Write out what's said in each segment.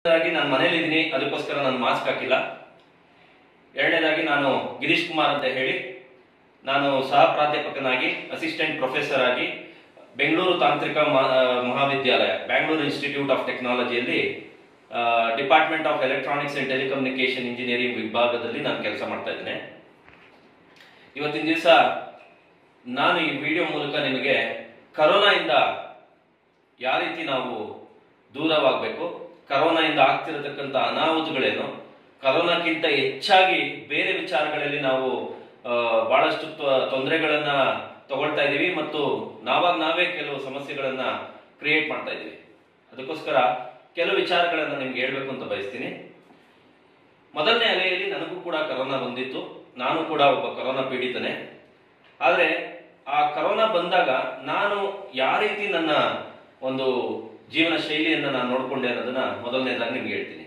ಆಗಿ ನಾನು ಮನೇಲಿದ್ದೀನಿ ಅದಕ್ಕೋಸ್ಕರ ನಾನು ಮಾಸ್ಕ್ ಹಾಕಿಲ್ಲ ಎರಡನೇದಾಗಿ ನಾನು ಗಿರೀಶ್ ಕುಮಾರ್ ಅಂತ ಹೇಳಿ ನಾನು ಸಹ ಪ್ರಾಧ್ಯಾಪಕನಾಗಿ ಅಸಿಸ್ಟೆಂಟ್ ಪ್ರೊಫೆಸರ್ ಆಗಿ ಬೆಂಗಳೂರು ತಾಂತ್ರಿಕ ಮಹಾ- ಮಹಾವಿದ್ಯಾಲಯ ಬ್ಯಾಂಗ್ಳೂರು ಇನ್ಸ್ಟಿಟ್ಯೂಟ್ ಆಫ್ ಟೆಕ್ನಾಲಜಿಯಲ್ಲಿ department of electronics and telecommunication engineering ವಿಭಾಗದಲ್ಲಿ ನಾನು ಕೆಲಸ ಮಾಡ್ತಾ ಇದ್ದೇನೆ ಇವತ್ತಿನ ದಿವಸ ನಾನು ಈ ವಿಡಿಯೋ ಮೂಲಕ ನಿಮಗೆ ಕರೋನಾಯಿಂದ ಯಾವ ರೀತಿ ನಾವು ದೂರವಾಗಬೇಕು ಕರೋನಾಯಿಂದ ಆಗ್ತಿರತಕ್ಕಂಥ ಅನಾಹುತಗಳೇನು ಕರೋನಾಕ್ಕಿಂತ ಹೆಚ್ಚಾಗಿ ಬೇರೆ ವಿಚಾರಗಳಲ್ಲಿ ನಾವು ಆ, ಬಹಳಷ್ಟು ತ- ತೊಂದರೆಗಳನ್ನ ತಗೊಳ್ತಾ ಇದ್ದೀವಿ ಮತ್ತು ನಾವಾಗ ನಾವೇ ಕೆಲವು ಸಮಸ್ಯೆಗಳನ್ನ ಕ್ರಿಯೇಟ್ ಮಾಡ್ತಾ ಇದ್ದೀವಿ ಅದಕ್ಕೋಸ್ಕರ ಕೆಲವು ವಿಚಾರಗಳನ್ನ ನಿಮ್ಗೆ ಹೇಳ್ಬೇಕು ಅಂತ ಬಯಸ್ತೀನಿ ಮೊದಲನೇ ಅಲೆಯಲ್ಲಿ ನನಗೂ ಕೂಡ ಕರೋನಾ ಬಂದಿತ್ತು ನಾನು ಕೂಡ ಒಬ್ಬ ಕರೋನಾ ಪೀಡಿತನೇ ಆದರೆ ಆ ಕರೋನಾ ಬಂದಾಗ ನಾನು ಯಾವ ರೀತಿ ನನ್ನ ಒಂದು ಜೀವನ ಶೈಲಿಯನ್ನು ನಾನು ನೋಡ್ಕೊಂಡೆ ಅನ್ನೋದನ್ನ ಮೊದಲನೇದಾಗಿ ನಿಮ್ಗೆ ಹೇಳ್ತೀನಿ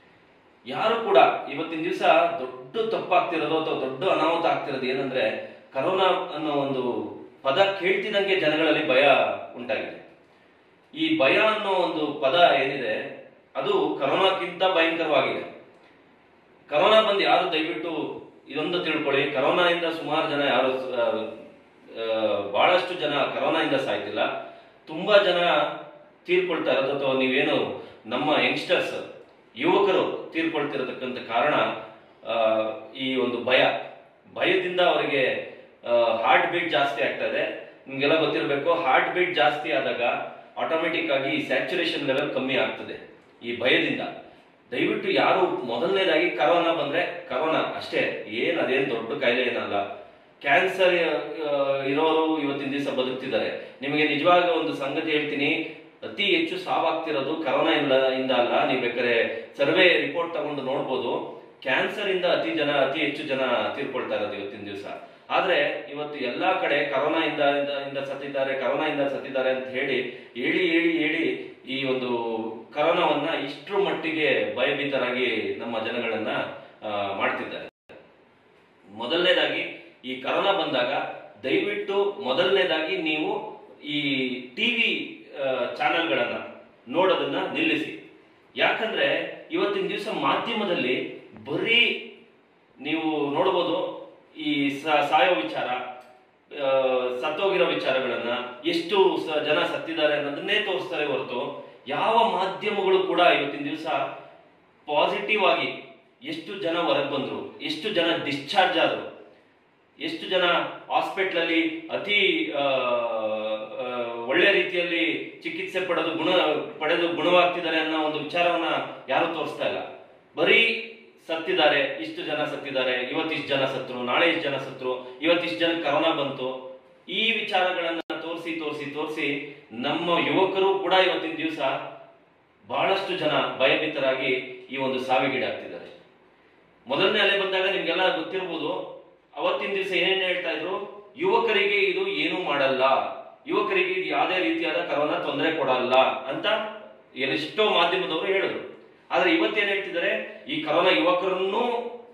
ಯಾರು ಕೂಡ ಇವತ್ತಿನ ದಿವಸ ದೊಡ್ಡ ತಪ್ಪಾಗ್ತಿರೋದು ಅಥವಾ ದೊಡ್ಡ ಅನಾಹುತ ಆಗ್ತಿರೋದು ಏನಂದ್ರೆ ಕರೋನಾ ಅನ್ನೋ ಒಂದು ಪದ ಕೇಳ್ತಿದಂಗೆ ಜನಗಳಲ್ಲಿ ಭಯ ಉಂಟಾಗಿದೆ ಈ ಭಯ ಅನ್ನೋ ಒಂದು ಪದ ಏನಿದೆ ಅದು ಕರೋನಾಕ್ಕಿಂತ ಭಯಂಕರವಾಗಿದೆ ಕರೋನಾ ಬಂದು ಯಾರು ದಯವಿಟ್ಟು ಇದೊಂದು ತಿಳ್ಕೊಳ್ಳಿ ಕರೋನಾದಿಂದ ಸುಮಾರು ಜನ ಯಾರು ಆ, ಆ, ಬಹಳಷ್ಟು ಜನ ಕರೋನಾದಿಂದ ಸಾಯ್ತಿಲ್ಲ ತುಂಬಾ ಜನ ತೀರ್ಕೊಳ್ತಾ ಇರೋದು ಅಥವಾ ನೀವೇನು ನಮ್ಮ ಯಂಗ್ಸ್ಟರ್ಸ್ ಯುವಕರು ತೀರ್ಕೊಳ್ತಿರತಕ್ಕಂಥ ಕಾರಣ ಆ, ಈ ಒಂದು ಭಯ ಭಯದಿಂದ ಅವರಿಗೆ ಹಾರ್ಟ್ ಬೀಟ್ ಜಾಸ್ತಿ ಆಗ್ತಾ ಇದೆ ನಿಮ್ಗೆಲ್ಲ ಗೊತ್ತಿರಬೇಕು ಹಾರ್ಟ್ ಬೀಟ್ ಜಾಸ್ತಿ ಆದಾಗ ಆಟೋಮೆಟಿಕ್ ಆಗಿ ಸ್ಯಾಚುರೇಷನ್ ಲೆವೆಲ್ ಕಮ್ಮಿ ಆಗ್ತದೆ ಈ ಭಯದಿಂದ ದಯವಿಟ್ಟು ಯಾರು ಮೊದಲನೇದಾಗಿ ಕರೋನಾ ಬಂದ್ರೆ ಕರೋನಾ ಅಷ್ಟೇ ಏನ್ ಅದೇನ್ ದೊಡ್ಡ ಕಾಯಿಲೆ ಏನಲ್ಲ ಕ್ಯಾನ್ಸರ್ ಇರೋರು ಇವತ್ತಿನ ದಿವಸ ಬದುಕ್ತಿದ್ದಾರೆ ನಿಮಗೆ ನಿಜವಾಗ ಒಂದು ಸಂಗತಿ ಹೇಳ್ತೀನಿ ಅತಿ ಹೆಚ್ಚು ಸಾವಾಗ್ತಿರೋದು ಕರೋನಾ ಇಂದ ಇಂದ ಅಲ್ಲ ನೀವು ಬೇಕಾದ್ರೆ ಸರ್ವೆ ರಿಪೋರ್ಟ್ ತಗೊಂಡು ನೋಡ್ಬೋದು ಕ್ಯಾನ್ಸರ್ ಇಂದ ಅತಿ ಜನ ಅತಿ ಹೆಚ್ಚು ಜನ ತೀರ್ಕೊಳ್ತಾ ಇರೋದು ಇವತ್ತಿನ ದಿವಸ ಆದ್ರೆ ಇವತ್ತು ಎಲ್ಲಾ ಕಡೆ ಕರೋನಾ ಇಂದ ಇಂದ- ಇಂದ ಸತ್ತಿದ್ದಾರೆ ಕರೋನಾ ಇಂದ ಸತ್ತಿದ್ದಾರೆ ಅಂತ ಹೇಳಿ ಹೇಳಿ ಹೇಳಿ ಹೇಳಿ ಈ ಒಂದು ಕರೋನಾವನ್ನ ಇಷ್ಟರ ಮಟ್ಟಿಗೆ ಭಯಭೀತರಾಗಿ ನಮ್ಮ ಜನಗಳನ್ನ ಆ, ಮಾಡ್ತಿದ್ದಾರೆ ಮೊದಲನೇದಾಗಿ ಈ ಕರೋನಾ ಬಂದಾಗ ದಯವಿಟ್ಟು ಮೊದಲನೇದಾಗಿ ನೀವು ಈ ಟಿವಿ ಚಾನೆಲ್ಗಳನ್ನ ನೋಡೋದನ್ನ ನಿಲ್ಲಿಸಿ ಯಾಕಂದ್ರೆ ಇವತ್ತಿನ ದಿವಸ ಮಾಧ್ಯಮದಲ್ಲಿ ಬರೀ ನೀವು ನೋಡ್ಬೋದು ಈ ಸ- ಸಾಯೋ ವಿಚಾರ ಆ, ಸತ್ತೋಗಿರೋ ವಿಚಾರಗಳನ್ನ ಎಷ್ಟು ಸ- ಜನ ಸತ್ತಿದ್ದಾರೆ ಅನ್ನೋದನ್ನೇ ತೋರಿಸ್ತಾರೆ ಹೊರತು ಯಾವ ಮಾಧ್ಯಮಗಳು ಕೂಡ ಇವತ್ತಿನ ದಿವಸ ಪಾಸಿಟಿವ್ ಆಗಿ ಎಷ್ಟು ಜನ ಹೊರಗೆ ಬಂದ್ರು ಎಷ್ಟು ಜನ ಡಿಸ್ಚಾರ್ಜ್ ಆದ್ರು ಎಷ್ಟು ಜನ ಹಾಸ್ಪಿಟ್ಲ್ ಅಲ್ಲಿ ಅತಿ ಆ, ಆ, ಒಳ್ಳೆ ರೀತಿಯಲ್ಲಿ ಚಿಕಿತ್ಸೆ ಪಡೆದು ಗುಣ ಪಡೆದು ಗುಣವಾಗ್ತಿದ್ದಾರೆ ಅನ್ನೋ ಒಂದು ವಿಚಾರವನ್ನ ಯಾರು ತೋರಿಸ್ತಾ ಇಲ್ಲ ಬರೀ ಸತ್ತಿದ್ದಾರೆ ಇಷ್ಟು ಜನ ಸತ್ತಿದ್ದಾರೆ ಇವತ್ತಿಷ್ಟು ಜನ ಸತ್ರು ನಾಳೆ ಇಷ್ಟು ಜನ ಸತ್ರು ಇವತ್ತಿಷ್ಟು ಜನ ಕರೋನಾ ಬಂತು ಈ ವಿಚಾರಗಳನ್ನ ತೋರಿಸಿ ತೋರಿಸಿ ತೋರಿಸಿ ನಮ್ಮ ಯುವಕರು ಕೂಡ ಇವತ್ತಿನ ದಿವಸ ಬಹಳಷ್ಟು ಜನ ಭಯಭೀತರಾಗಿ ಈ ಒಂದು ಸಾವಿಗೀಡಾಗ್ತಿದ್ದಾರೆ ಮೊದಲನೇ ಅಲೆ ಬಂದಾಗ ನಿಮ್ಗೆಲ್ಲ ಗೊತ್ತಿರ್ಬೋದು ಅವತ್ತಿನ ದಿವಸ ಏನೇನು ಹೇಳ್ತಾ ಇದ್ರು ಯುವಕರಿಗೆ ಇದು ಏನು ಮಾಡಲ್ಲ ಯುವಕರಿಗೆ ಇದು ಯಾವುದೇ ರೀತಿಯಾದ ಕರೋನಾ ತೊಂದರೆ ಕೊಡಲ್ಲ ಅಂತ ಎಷ್ಟೋ ಮಾಧ್ಯಮದವರು ಹೇಳಿದ್ರು ಆದ್ರೆ ಇವತ್ತೇನ್ ಹೇಳ್ತಿದ್ದಾರೆ ಈ ಕರೋನಾ ಯುವಕರನ್ನು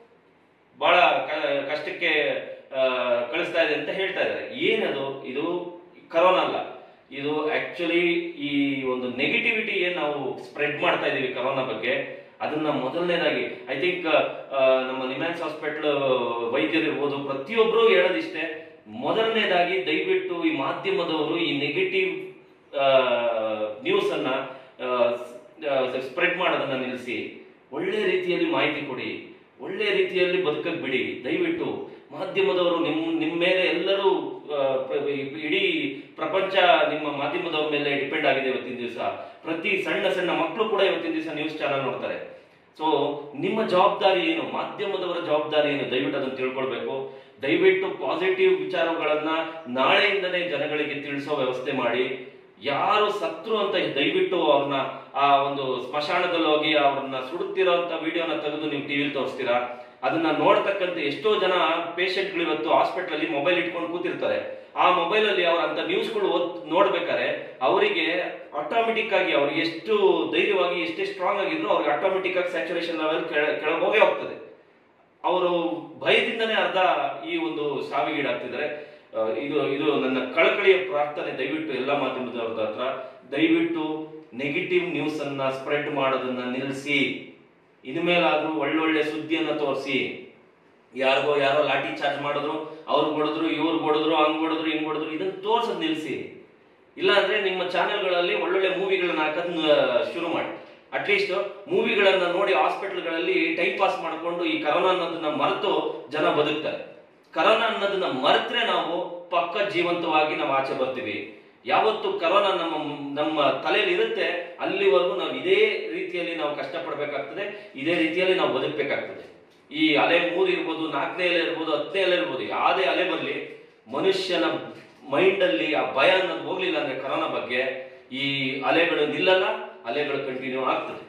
ಬಹಳ ಕ- ಕಷ್ಟಕ್ಕೆ ಆ, ಕಳಿಸ್ತಾ ಇದೆ ಅಂತ ಹೇಳ್ತಾ ಇದ್ದಾರೆ ಏನದು ಇದು ಕರೋನಾ ಅಲ್ಲ ಇದು ಆಕ್ಚುಲಿ ಈ ಒಂದು ನೆಗೆಟಿವಿಟಿ ಏನ್ ನಾವು ಸ್ಪ್ರೆಡ್ ಮಾಡ್ತಾ ಇದೀವಿ ಕರೋನಾ ಬಗ್ಗೆ ಅದನ್ನ ಮೊದಲನೇದಾಗಿ ಐ ಥಿಂಕ್ ನಮ್ಮ ನಿಮ್ಯಾನ್ಸ್ ಹಾಸ್ಪಿಟಲ್ ವೈದ್ಯರು ಇರ್ಬೋದು ಪ್ರತಿಯೊಬ್ರು ಹೇಳೋದಿಷ್ಟೇ ಮೊದಲನೇದಾಗಿ ದಯವಿಟ್ಟು ಈ ಮಾಧ್ಯಮದವರು ಈ ನೆಗೆಟಿವ್ ನ್ಯೂಸ್ ಅನ್ನ ಸ್ಪ್ರೆಡ್ ಮಾಡೋದನ್ನ ನಿಲ್ಲಿಸಿ ಒಳ್ಳೆ ರೀತಿಯಲ್ಲಿ ಮಾಹಿತಿ ಕೊಡಿ ಒಳ್ಳೆ ರೀತಿಯಲ್ಲಿ ಬದುಕಕ್ ಬಿಡಿ ದಯವಿಟ್ಟು ಮಾಧ್ಯಮದವರು ನಿಮ್ ನಿಮ್ಮ ಮೇಲೆ ಎಲ್ಲರೂ ಆ, ಪ್ರ- ಇಡೀ ಪ್ರಪಂಚ ನಿಮ್ಮ ಮಾಧ್ಯಮದವ್ರ ಮೇಲೆ ಡಿಪೆಂಡ್ ಆಗಿದೆ ಇವತ್ತಿನ ದಿವಸ ಪ್ರತಿ ಸಣ್ಣ ಸಣ್ಣ ಮಕ್ಕಳು ಕೂಡ ಇವತ್ತಿನ ದಿವಸ ನ್ಯೂಸ್ ಚಾನಲ್ ನೋಡ್ತಾರೆ ಸೊ ನಿಮ್ಮ ಜವಾಬ್ದಾರಿ ಏನು ಮಾಧ್ಯಮದವರ ಜವಾಬ್ದಾರಿ ಏನು ದಯವಿಟ್ಟು ಅದನ್ನು ತಿಳ್ಕೊಳ್ಬೇಕು ದಯವಿಟ್ಟು ಪಾಸಿಟಿವ್ ವಿಚಾರಗಳನ್ನ ನಾಳೆಯಿಂದನೇ ಜನಗಳಿಗೆ ತಿಳಿಸೋ ವ್ಯವಸ್ಥೆ ಮಾಡಿ ಯಾರು ಸತ್ರು ಅಂತ ದಯವಿಟ್ಟು ಅವ್ರನ್ನ ಆ ಒಂದು ಸ್ಮಶಾನದಲ್ಲಿ ಹೋಗಿ ಅವ್ರನ್ನ ಸುಡುತ್ತಿರೋಂಥ ವಿಡಿಯೋನ ತೆಗೆದು ನೀವು ಟಿವಿಲಿ ತೋರಿಸ್ತೀರಾ ಅದನ್ನ ನೋಡ್ತಕ್ಕಂಥ ಎಷ್ಟೋ ಜನ ಪೇಷಂಟ್ಗಳು ಇವತ್ತು ಹಾಸ್ಪಿಟಲ್ ಅಲ್ಲಿ ಮೊಬೈಲ್ ಇಟ್ಕೊಂಡು ಕೂತಿರ್ತಾರೆ ಆ ಮೊಬೈಲ್ ಅಲ್ಲಿ ಅವ್ರ ಅಂತ ನ್ಯೂಸ್ಗಳು ಓದ್ ನೋಡ್ಬೇಕಾದ್ರೆ ಅವರಿಗೆ ಆಟೋಮೆಟಿಕ್ ಆಗಿ ಅವ್ರಿಗೆ ಎಷ್ಟು ಧೈರ್ಯವಾಗಿ ಎಷ್ಟೇ ಸ್ಟ್ರಾಂಗ್ ಆಗಿದ್ರು ಅವ್ರಿಗೆ ಆಟೋಮೆಟಿಕ್ ಆಗಿ ಸ್ಯಾಚುರೇಷನ್ ಲೆವೆಲ್ ಕೆಳಗೆ ಹೋಗೇ ಹೋಗ್ತದೆ ಅವರು ಭಯದಿಂದನೇ ಅರ್ಧ ಈ ಒಂದು ಸಾವಿಗೀಡಾಗ್ತಿದ್ದಾರೆ ಆ, ಇದು ಇದು ನನ್ನ ಕಳಕಳಿಯ ಪ್ರಾರ್ಥನೆ ದಯವಿಟ್ಟು ಎಲ್ಲ ಮಾಧ್ಯಮದವ್ರ ಹತ್ರ ದಯವಿಟ್ಟು ನೆಗೆಟಿವ್ ನ್ಯೂಸ್ ಅನ್ನ ಸ್ಪ್ರೆಡ್ ಮಾಡೋದನ್ನ ನಿಲ್ಲಿಸಿ ಇನ್ಮೇಲಾದ್ರೂ ಒಳ್ಳೊಳ್ಳೆ ಸುದ್ದಿಯನ್ನ ತೋರಿಸಿ ಯಾರಿಗೋ ಯಾರೋ ಲಾಠಿ ಚಾರ್ಜ್ ಮಾಡಿದ್ರು ಅವ್ರು ಹೊಡೆದ್ರು ಇವ್ರು ಹೊಡೆದ್ರು ಹಂಗ್ ಹೊಡೆದ್ರು ಹಿಂಗ್ ಹೊಡೆದ್ರು ಇದನ್ನ ತೋರ್ಸೋದ್ ನಿಲ್ಲಿಸಿ ಇಲ್ಲಾಂದ್ರೆ ನಿಮ್ಮ ಚಾನೆಲ್ಗಳಲ್ಲಿ ಒಳ್ಳೊಳ್ಳೆ ಮೂವಿಗಳನ್ನ ಹಾಕೋದ್ ಶುರು ಮಾಡಿ ಅಟ್ಲೀಸ್ಟ್ ಮೂವಿಗಳನ್ನ ನೋಡಿ ಹಾಸ್ಪಿಟಲ್ಗಳಲ್ಲಿ ಟೈಮ್ ಪಾಸ್ ಮಾಡಿಕೊಂಡು ಈ ಕರೋನಾ ಅನ್ನೋದನ್ನ ಮರೆತು ಜನ ಬದುಕ್ತಾರೆ ಕರೋನಾ ಅನ್ನೋದನ್ನ ಮರೆತ್ರೆ ನಾವು ಪಕ್ಕ ಜೀವಂತವಾಗಿ ನಾವು ಆಚೆ ಬರ್ತೀವಿ ಯಾವತ್ತು ಕರೋನಾ ನಮ್ಮ ನಮ್ಮ ತಲೆಯಲ್ಲಿ ಇರುತ್ತೆ ಅಲ್ಲಿವರೆಗೂ ನಾವು ಇದೇ ರೀತಿಯಲ್ಲಿ ನಾವು ಕಷ್ಟಪಡಬೇಕಾಗ್ತದೆ ಇದೇ ರೀತಿಯಲ್ಲಿ ನಾವು ಬದುಕಬೇಕಾಗ್ತದೆ ಈ ಅಲೆ ಮೂರು ಇರ್ಬೋದು ನಾಲ್ಕನೇ ಅಲೆ ಇರ್ಬೋದು ಹತ್ತನೇ ಅಲೆ ಇರ್ಬೋದು ಯಾವುದೇ ಅಲೆ ಬರಲಿ ಮನುಷ್ಯನ ಮೈಂಡ್ ಅಲ್ಲಿ ಆ ಭಯ ಅನ್ನೋದು ಹೋಗ್ಲಿಲ್ಲ ಅಂದ್ರೆ ಕರೋನಾ ಬಗ್ಗೆ ಈ ಅಲೆಗಳು ನಿಲ್ಲಲ್ಲ ಅಲೆಗಳು ಕಂಟಿನ್ಯೂ ಆಗ್ತದೆ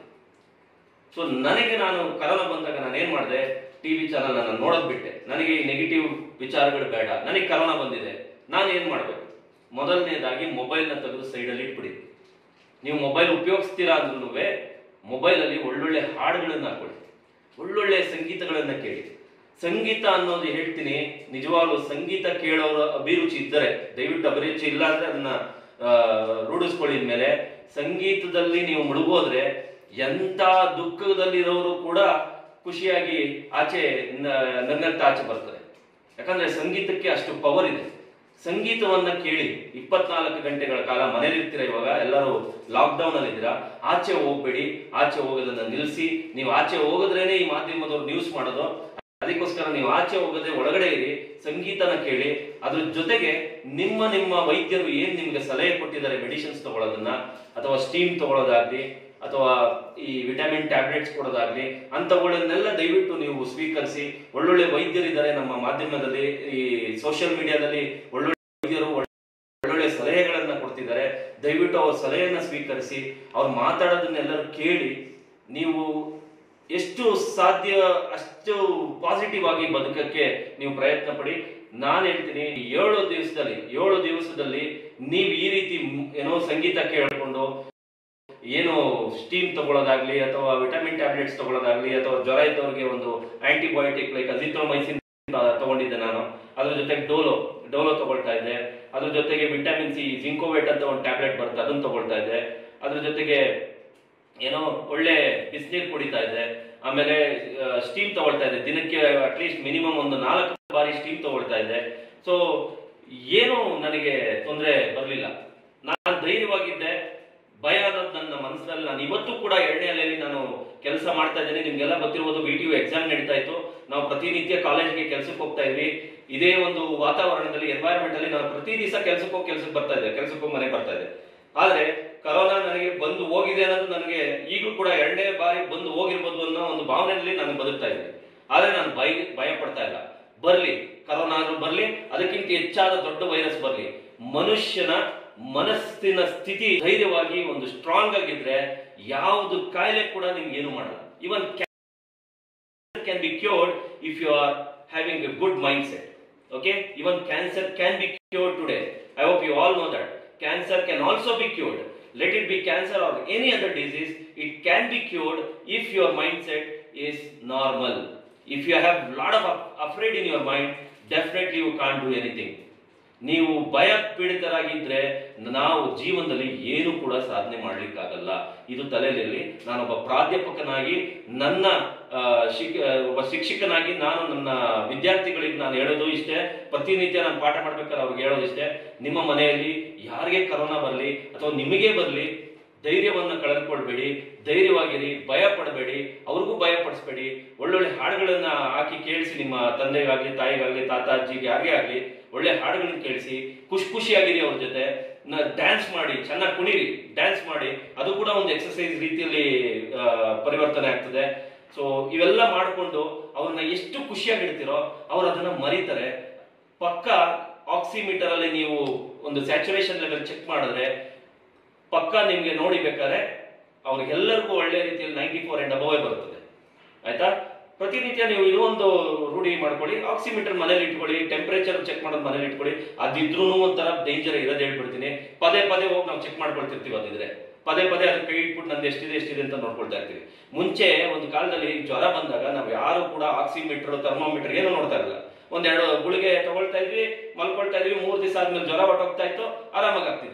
ಸೊ ನನಗೆ ನಾನು ಕರೋನಾ ಬಂದಾಗ ನಾನು ಏನ್ ಮಾಡಿದೆ ಟಿವಿ ಚಾನಲ್ ನಾನು ನೋಡೋದ್ ಬಿಟ್ಟೆ ನನಗೆ ಈ ನೆಗೆಟಿವ್ ವಿಚಾರಗಳು ಬೇಡ ನನಗೆ ಕರೋನಾ ಬಂದಿದೆ ನಾನು ಏನ್ ಮಾಡ್ಬೇಕು ಮೊದಲನೇದಾಗಿ ಮೊಬೈಲ್ನ ತೆಗೆದು ಸೈಡಲ್ಲಿ ಇಟ್ಬಿಡಿ ನೀವು ಮೊಬೈಲ್ ಉಪಯೋಗಿಸ್ತೀರಾ ಅಂದ್ರೂ ಮೊಬೈಲ್ ಅಲ್ಲಿ ಒಳ್ಳೊಳ್ಳೆ ಹಾಡುಗಳನ್ನ ಹಾಕೊಳ್ಳಿ ಒಳ್ಳೊಳ್ಳೆ ಸಂಗೀತಗಳನ್ನ ಕೇಳಿ ಸಂಗೀತ ಅನ್ನೋದು ಹೇಳ್ತೀನಿ ನಿಜವಾಗ್ಲೂ ಸಂಗೀತ ಕೇಳೋರ ಅಭಿರುಚಿ ಇದ್ದರೆ ದಯವಿಟ್ಟು ಅಭಿರುಚಿ ಇಲ್ಲ ಅಂದ್ರೆ ಅದನ್ನ ಆ, ರೂಢಿಸ್ಕೊಳ್ಳಿ ಮೇಲೆ ಸಂಗೀತದಲ್ಲಿ ನೀವು ಮುಳುಗೋದ್ರೆ ಎಂತ ದುಃಖದಲ್ಲಿರೋರು ಕೂಡ ಖುಷಿಯಾಗಿ ಆಚೆ ನ- ನಗ್ನಗ್ತಾ ಆಚೆ ಬರ್ತಾರೆ ಯಾಕಂದ್ರೆ ಸಂಗೀತಕ್ಕೆ ಅಷ್ಟು ಪವರ್ ಇದೆ ಸಂಗೀತವನ್ನ ಕೇಳಿ ಇಪ್ಪತ್ನಾಲ್ಕು ಗಂಟೆಗಳ ಕಾಲ ಮನೇಲಿ ಇರ್ತೀರ ಇವಾಗ ಎಲ್ಲರೂ ಲಾಕ್ಡೌನ್ ಅಲ್ಲಿ ಇದ್ದೀರಾ ಆಚೆ ಹೋಗ್ಬೇಡಿ ಆಚೆ ಹೋಗೋದನ್ನ ನಿಲ್ಲಿಸಿ ನೀವು ಆಚೆ ಹೋಗೋದ್ರೇನೆ ಈ ಮಾಧ್ಯಮದವ್ರು ನ್ಯೂಸ್ ಮಾಡೋದು ಅದಕ್ಕೋಸ್ಕರ ನೀವು ಆಚೆ ಹೋಗದೆ ಒಳಗಡೆ ಇರಿ ಸಂಗೀತನ ಕೇಳಿ ಅದ್ರ ಜೊತೆಗೆ ನಿಮ್ಮ ನಿಮ್ಮ ವೈದ್ಯರು ಏನ್ ನಿಮ್ಗೆ ಸಲಹೆ ಕೊಟ್ಟಿದ್ದಾರೆ ಮೆಡಿಸಿನ್ಸ್ ತಗೊಳ್ಳೋದನ್ನ ಅಥವಾ ಸ್ಟೀಮ್ ತಗೊಳ್ಳೋದಾಗ್ಲಿ ಅಥವಾ ಈ ವಿಟಮಿನ್ ಟ್ಯಾಬ್ಲೆಟ್ಸ್ ಕೊಡೋದಾಗ್ಲಿ ಅಂತವುಗಳನ್ನೆಲ್ಲ ದಯವಿಟ್ಟು ನೀವು ಸ್ವೀಕರಿಸಿ ಒಳ್ಳೊಳ್ಳೆ ವೈದ್ಯರಿದ್ದಾರೆ ನಮ್ಮ ಮಾಧ್ಯಮದಲ್ಲಿ ಈ ಸೋಷಿಯಲ್ ಮೀಡಿಯಾದಲ್ಲಿ ಒಳ್ಳೊಳ್ಳೆ ವೈದ್ಯರು ಒಳ್ಳೊಳ್ಳೆ ಸಲಹೆಗಳನ್ನ ಕೊಡ್ತಿದ್ದಾರೆ ದಯವಿಟ್ಟು ಅವ್ರ ಸಲಹೆಯನ್ನ ಸ್ವೀಕರಿಸಿ ಅವ್ರು ಮಾತಾಡೋದನ್ನೆಲ್ಲರೂ ಕೇಳಿ ನೀವು ಎಷ್ಟು ಸಾಧ್ಯ ಅಷ್ಟು ಪಾಸಿಟಿವ್ ಆಗಿ ಬದುಕಕ್ಕೆ ನೀವು ಪ್ರಯತ್ನ ಪಡಿ ನಾನು ಹೇಳ್ತೀನಿ ಈ ಏಳು ದಿವಸದಲ್ಲಿ ಏಳು ದಿವಸದಲ್ಲಿ ನೀವು ಈ ರೀತಿ ಮ್- ಏನೋ ಸಂಗೀತ ಕೇಳ್ಕೊಂಡು ಏನು ಸ್ಟೀಮ್ ತಗೊಳ್ಳೋದಾಗ್ಲಿ ಅಥವಾ ವಿಟಮಿನ್ ಟ್ಯಾಬ್ಲೆಟ್ಸ್ ತಗೊಳ್ಳೋದಾಗ್ಲಿ ಅಥವಾ ಜ್ವರ ಇದ್ದವ್ರಿಗೆ ಒಂದು ಆಂಟಿಬಯೋಟಿಕ್ ಲೈಕ್ ಅಜಿಥ್ರೋಮೈಸಿನ್ ತಗೊಂಡಿದ್ದೆ ನಾನು ಅದ್ರ ಜೊತೆಗೆ ಡೋಲೋ ಡೋಲೋ ತಗೊಳ್ತಾ ಇದ್ದೆ ಅದ್ರ ಜೊತೆಗೆ ವಿಟಮಿನ್ ಸಿ ಜಿಂಕೋವೇಟ್ ಅಂತ ಒಂದು ಟ್ಯಾಬ್ಲೆಟ್ ಬರುತ್ತೆ ಅದನ್ನ ತಗೊಳ್ತಾ ಇದ್ದೆ ಅದ್ರ ಜೊತೆಗೆ ಏನೋ ಒಳ್ಳೆ ಬಿಸಿನೀರು ಕುಡಿತಾ ಇದ್ದೆ ಆಮೇಲೆ ಸ್ಟೀಮ್ ತಗೊಳ್ತಾ ಇದ್ದೆ ದಿನಕ್ಕೆ ಅಟ್ಲೀಸ್ಟ್ ಮಿನಿಮಮ್ ಒಂದು ನಾಲ್ಕು ಬಾರಿ ಸ್ಟೀಮ್ ತಗೊಳ್ತಾ ಇದ್ದೆ ಸೊ ಏನು ನನಗೆ ತೊಂದರೆ ಬರಲಿಲ್ಲ ನಾನು ಧೈರ್ಯವಾಗಿದ್ದೆ ಭಯ ಅನ್ನೋದು ನನ್ನ ಮನಸ್ಸಿನಲ್ಲಿ ನಾನು ಇವತ್ತು ಕೂಡ ಎರಡನೇ ಅಲೆಯಲ್ಲಿ ನಾನು ಕೆಲಸ ಮಾಡ್ತಾ ಇದ್ದೇನೆ ನಿಮ್ಗೆಲ್ಲ ಗೊತ್ತಿರ್ಬೋದು ಬಿ ಟಿ ಯು ಎಕ್ಸಾಮ್ ನಡೀತಾ ಇತ್ತು ನಾವು ಪ್ರತಿನಿತ್ಯ ಕಾಲೇಜ್ಗೆ ಕೆಲಸಕ್ಕೆ ಹೋಗ್ತಾ ಇದ್ವಿ ಇದೇ ಒಂದು ವಾತಾವರಣದಲ್ಲಿ ಎನ್ವೈರನ್ಮೆಂಟ್ ಅಲ್ಲಿ ನಾನು ಪ್ರತಿ ದಿವಸ ಕೆಲಸಕ್ಕೆ ಹೋಗಿ ಕೆಲಸಕ್ಕೆ ಬರ್ತಾ ಇದ್ದೆ ಕೆಲಸಕ್ಕೆ ಹೋಗಿ ಮನೆಗೆ ಬರ್ತಾ ಇದ್ದೆ ಆದ್ರೆ ಕರೋನಾ ನನಗೆ ಬಂದು ಹೋಗಿದೆ ಅನ್ನೋದು ನನಗೆ ಈಗಲೂ ಕೂಡ ಎರಡನೇ ಬಾರಿ ಬಂದು ಹೋಗಿರ್ಬೋದು ಅನ್ನೋ ಒಂದು ಭಾವನೆಯಲ್ಲಿ ನಾನು ಬದುಕ್ತಾ ಇದ್ದೀನಿ ಆದ್ರೆ ನಾನು ಭಯ ಭಯ ಪಡ್ತಾ ಇಲ್ಲ ಬರ್ಲಿ ಕರೋನಾ ಆದ್ರೂ ಬರ್ಲಿ ಅದಕ್ಕಿಂತ ಹೆಚ್ಚಾದ ದೊಡ್ಡ ವೈರಸ್ ಬರ್ಲಿ ಮನುಷ್ಯನ ಮನಸ್ಸಿನ ಸ್ಥಿತಿ ಧೈರ್ಯವಾಗಿ ಒಂದು ಸ್ಟ್ರಾಂಗ್ ಆಗಿದ್ರೆ ಯಾವುದು ಕಾಯಿಲೆ ಕೂಡ ನಿಮ್ಗೆ ಏನು ಮಾಡಲ್ಲ ಇವನ್ can be cured if you are having a good mindset. Okay? Even cancer can be cured today. I hope you all know that. Cancer can also be cured. Let it be cancer or any other disease, it can be cured if your mindset is normal. If you have lot of af- afraid in your mind, definitely you can't do anything. ನೀವು ಭಯ ಪೀಡಿತರಾಗಿದ್ರೆ ನಾವು ಜೀವನದಲ್ಲಿ ಏನು ಕೂಡ ಸಾಧನೆ ಮಾಡ್ಲಿಕ್ಕಾಗಲ್ಲ ಇದು ತಲೆಯಲ್ಲಿ ನಾನೊಬ್ಬ ಪ್ರಾಧ್ಯಾಪಕನಾಗಿ ನನ್ನ ಆ, ಶಿಕ್ ಆ, ಒಬ್ಬ ಶಿಕ್ಷಕನಾಗಿ ನಾನು ನನ್ನ ವಿದ್ಯಾರ್ಥಿಗಳಿಗೆ ನಾನು ಹೇಳೋದು ಇಷ್ಟೇ ಪ್ರತಿನಿತ್ಯ ನಾನು ಪಾಠ ಮಾಡ್ಬೇಕಾದ್ರೆ ಅವ್ರಿಗೆ ಹೇಳೋದು ಇಷ್ಟೇ ನಿಮ್ಮ ಮನೆಯಲ್ಲಿ ಯಾರಿಗೆ ಕರೋನಾ ಬರಲಿ ಅಥವಾ ನಿಮಗೆ ಬರಲಿ ಧೈರ್ಯವನ್ನ ಕಳೆದುಕೊಳ್ಬೇಡಿ ಧೈರ್ಯವಾಗಿರಿ ಭಯ ಪಡಬೇಡಿ ಅವ್ರಿಗೂ ಭಯ ಪಡಿಸ್ಬೇಡಿ ಒಳ್ಳೊಳ್ಳೆ ಹಾಡುಗಳನ್ನ ಹಾಕಿ ಕೇಳಿಸಿ ನಿಮ್ಮ ತಂದೆಗಾಗ್ಲಿ ತಾಯಿಗಾಗ್ಲಿ ತಾತ ಅಜ್ಜಿಗೆ ಯಾರಿಗೇ ಆಗ್ಲಿ ಒಳ್ಳೆ ಹಾಡುಗಳನ್ನ ಕೇಳಿಸಿ ಖುಷಿ ಖುಷಿಯಾಗಿರಿ ಅವ್ರ ಜೊತೆ ಡ್ಯಾನ್ಸ್ ಮಾಡಿ ಚೆನ್ನಾಗಿ ಕುಣಿರಿ ಡ್ಯಾನ್ಸ್ ಮಾಡಿ ಅದು ಕೂಡ ಒಂದು ಎಕ್ಸರ್ಸೈಸ್ ರೀತಿಯಲ್ಲಿ ಆ, ಪರಿವರ್ತನೆ ಆಗ್ತದೆ ಸೊ ಇವೆಲ್ಲ ಮಾಡಿಕೊಂಡು ಅವ್ರನ್ನ ಎಷ್ಟು ಖುಷಿಯಾಗಿ ಇಡ್ತೀರೋ ಅವ್ರು ಅದನ್ನ ಮರೀತಾರೆ ಪಕ್ಕ ಆಕ್ಸಿಮೀಟರ್ ಅಲ್ಲಿ ನೀವು ಒಂದು ಸ್ಯಾಚುರೇಷನ್ ಲೆವೆಲ್ ಚೆಕ್ ಮಾಡಿದ್ರೆ ಪಕ್ಕ ನಿಮ್ಗೆ ನೋಡಿ ಬೇಕಾದ್ರೆ ಅವ್ರಿಗೆಲ್ಲರಿಗೂ ಒಳ್ಳೆ ರೀತಿಯಲ್ಲಿ ನೈಂಟಿ ಫೋರ್ ಅಂಡ್ ಅಬವೇ ಬರುತ್ತದೆ ಆಯ್ತಾ ಪ್ರತಿನಿತ್ಯ ನೀವು ಇದು ಒಂದು ರೂಢಿ ಮಾಡ್ಕೊಳ್ಳಿ ಆಕ್ಸಿಮೀಟರ್ ಮನೇಲಿ ಇಟ್ಕೊಳ್ಳಿ ಟೆಂಪರೇಚರ್ ಚೆಕ್ ಮಾಡೋದು ಮನೇಲಿ ಇಟ್ಕೊಳ್ಳಿ ಅದಿದ್ರೂ ಒಂಥರ ಡೇಂಜರ್ ಇರೋದು ಹೇಳ್ಬಿಡ್ತೀನಿ ಪದೇ ಪದೇ ಹೋಗಿ ನಾವು ಚೆಕ್ ಮಾಡ್ಕೊಳ್ತಿರ್ತೀವಿ ಅದಿದ್ರೆ ಪದೇ ಪದೇ ಅದಕ್ಕೆ ಕೈ ಇಟ್ಬಿಟ್ಟು ನಂದು ಎಷ್ಟಿದೆ ಎಷ್ಟಿದೆ ಅಂತ ನೋಡ್ಕೊಳ್ತಾ ಇರ್ತೀವಿ ಮುಂಚೆ ಒಂದು ಕಾಲದಲ್ಲಿ ಜ್ವರ ಬಂದಾಗ ನಾವು ಯಾರು ಕೂಡ ಆಕ್ಸಿಮೀಟರ್ ಥರ್ಮೋಮೀಟರ್ ಏನು ನೋಡ್ತಾ ಇರಲಿಲ್ಲ ಒಂದೆರಡು ಗುಳಿಗೆ ತಗೊಳ್ತಾ ಇದ್ವಿ ಮಲ್ಕೊಳ್ತಾ ಇದ್ವಿ ಮೂರು ದಿವಸ ಆದ್ಮೇಲೆ ಜ್ವರ ಹೊಟ್ಟೋಗ್ತಾ ಇತ್ತು ಆರಾಮಾಗಿ ಆಗ್ತಿದ್ವಿ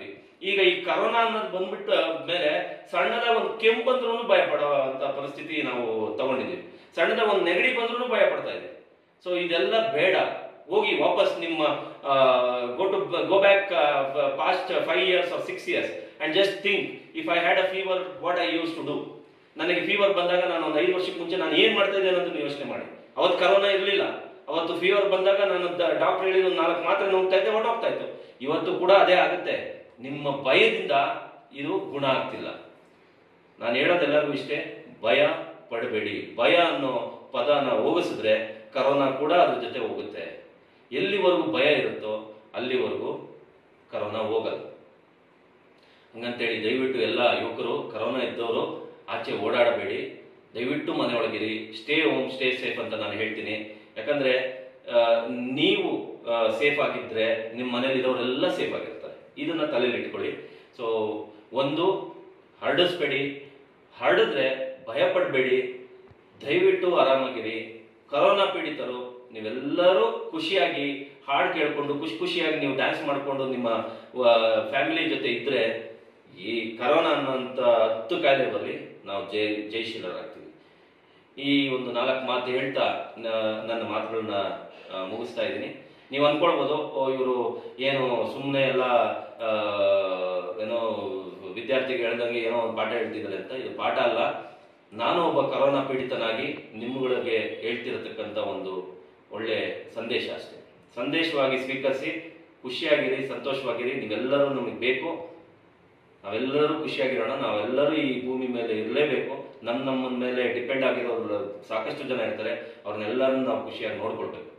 ಈಗ ಈ ಕರೋನಾ ಅನ್ನೋದು ಬಂದ್ಬಿಟ್ಟ ಮೇಲೆ ಸಣ್ಣದ ಒಂದು ಕೆಮ್ಮು ಬಂದ್ರೂ ಭಯ ಪಡೋ ಅಂತ ಪರಿಸ್ಥಿತಿ ನಾವು ತಗೊಂಡಿದ್ದೀವಿ ಸಣ್ಣದ ಒಂದು ನೆಗಡಿ ಬಂದ್ರೂ ಭಯ ಪಡ್ತಾ ಇದೆ ಸೊ ಇದೆಲ್ಲ ಬೇಡ ಹೋಗಿ ವಾಪಸ್ ನಿಮ್ಮ go to go back past five years or six years and just think if I had a fever what I use to do ನನಗೆ ಫೀವರ್ ಬಂದಾಗ ನಾನು ಒಂದು ಐದು ವರ್ಷಕ್ಕೆ ಮುಂಚೆ ನಾನು ಏನು ಮಾಡ್ತಾ ಇದ್ದೆ ಅನ್ನೋದನ್ನ ಯೋಚನೆ ಮಾಡಿ ಅವತ್ತು ಕರೋನಾ ಇರಲಿಲ್ಲ ಅವತ್ತು ಫೀವರ್ ಬಂದಾಗ ನಾನು ಡಾಕ್ಟರ್ ಹೇಳಿದ ಒಂದು ನಾಲ್ಕು ಮಾತ್ರೆ ನುಗ್ತಾ ಇದ್ದೆ ಹೊಟ್ಟೋಗ್ತಾ ಇತ್ತು ಇವತ್ತು ಕೂಡ ಅದೇ ಆಗುತ್ತೆ ನಿಮ್ಮ ಭಯದಿಂದ ಇದು ಗುಣ ಆಗ್ತಿಲ್ಲ ನಾನು ಹೇಳೋದೆಲ್ಲರಿಗೂ ಇಷ್ಟೇ ಭಯ ಪಡಬೇಡಿ ಭಯ ಅನ್ನೋ ಪದನ ಹೋಗಿಸಿದ್ರೆ ಕರೋನಾ ಕೂಡ ಅದ್ರ ಜೊತೆ ಹೋಗುತ್ತೆ ಎಲ್ಲಿವರೆಗೂ ಭಯ ಇರುತ್ತೋ ಅಲ್ಲಿವರೆಗೂ ಕರೋನಾ ಹೋಗಲ್ಲ ಹಂಗಂತೇಳಿ ದಯವಿಟ್ಟು ಎಲ್ಲ ಯುವಕರು ಕರೋನಾ ಇದ್ದವರು ಆಚೆ ಓಡಾಡಬೇಡಿ ದಯವಿಟ್ಟು ಮನೆಯೊಳಗಿರಿ ಸ್ಟೇ ಹೋಮ್ ಸ್ಟೇ ಸೇಫ್ ಅಂತ ನಾನು ಹೇಳ್ತೀನಿ ಯಾಕಂದ್ರೆ ಆ, ನೀವು ಸೇಫ್ ಆಗಿದ್ರೆ ನಿಮ್ಮ ಮನೇಲಿ ಇರೋರೆಲ್ಲ ಸೇಫ್ ಆಗಿರ್ತಾರೆ ಇದನ್ನ ತಲೆಯಲ್ಲಿ ಇಟ್ಕೊಳ್ಳಿ ಸೊ ಒಂದು ಹರಡಿಸ್ಬೇಡಿ ಹರಡಿದ್ರೆ ಭಯ ಪಡಬೇಡಿ ದಯವಿಟ್ಟು ಆರಾಮಾಗಿರಿ ಕರೋನಾ ಪೀಡಿತರು ನೀವೆಲ್ಲರೂ ಖುಷಿಯಾಗಿ ಹಾಡು ಕೇಳ್ಕೊಂಡು ಖುಷಿ ಖುಷಿಯಾಗಿ ನೀವು ಡ್ಯಾನ್ಸ್ ಮಾಡ್ಕೊಂಡು ನಿಮ್ಮ ಫ್ಯಾಮಿಲಿ ಜೊತೆ ಇದ್ರೆ ಈ ಕರೋನಾ ಅನ್ನೋಂಥ ಹತ್ತು ಕಾಯಿಲೆ ಬರಲಿ ನಾವು ಜೈ ಜಯಶೀಲರಾಗ್ತೀವಿ ಈ ಒಂದು ನಾಲ್ಕು ಮಾತು ಹೇಳ್ತಾ ನ- ನನ್ನ ಮಾತುಗಳನ್ನ ಆ, ಮುಗಿಸ್ತಾ ಇದ್ದೀನಿ ನೀವು ಅನ್ಕೊಳ್ಬೋದು ಇವರು ಏನು ಸುಮ್ಮನೆ ಎಲ್ಲ ಆ, ಏನೋ ವಿದ್ಯಾರ್ಥಿಗೆ ಹೇಳ್ದಂಗೆ ಏನೋ ಒಂದು ಪಾಠ ಹೇಳ್ತಿದ್ದಾರೆ ಅಂತ ಇದು ಪಾಠ ಅಲ್ಲ ನಾನು ಒಬ್ಬ ಕರೋನಾ ಪೀಡಿತನಾಗಿ ನಿಮ್ಮಗಳಿಗೆ ಹೇಳ್ತಿರತಕ್ಕಂಥ ಒಂದು ಒಳ್ಳೆ ಸಂದೇಶ ಅಷ್ಟೇ ಸಂದೇಶವಾಗಿ ಸ್ವೀಕರಿಸಿ ಖುಷಿಯಾಗಿರಿ ಸಂತೋಷವಾಗಿರಿ ನೀವೆಲ್ಲರೂ ನಮಗೆ ಬೇಕು ನಾವೆಲ್ಲರೂ ಖುಷಿಯಾಗಿರೋಣ ನಾವೆಲ್ಲರೂ ಈ ಭೂಮಿ ಮೇಲೆ ಇರಲೇಬೇಕು ನಮ್ಮ ನಮ್ಮ ಮೇಲೆ ಡಿಪೆಂಡ್ ಆಗಿರೋರು ಸಾಕಷ್ಟು ಜನ ಇರ್ತಾರೆ ಅವ್ರನ್ನೆಲ್ಲರನ್ನು ನಾವು ಖುಷಿಯಾಗಿ ನೋಡ್ಕೊಳ್ಬೇಕು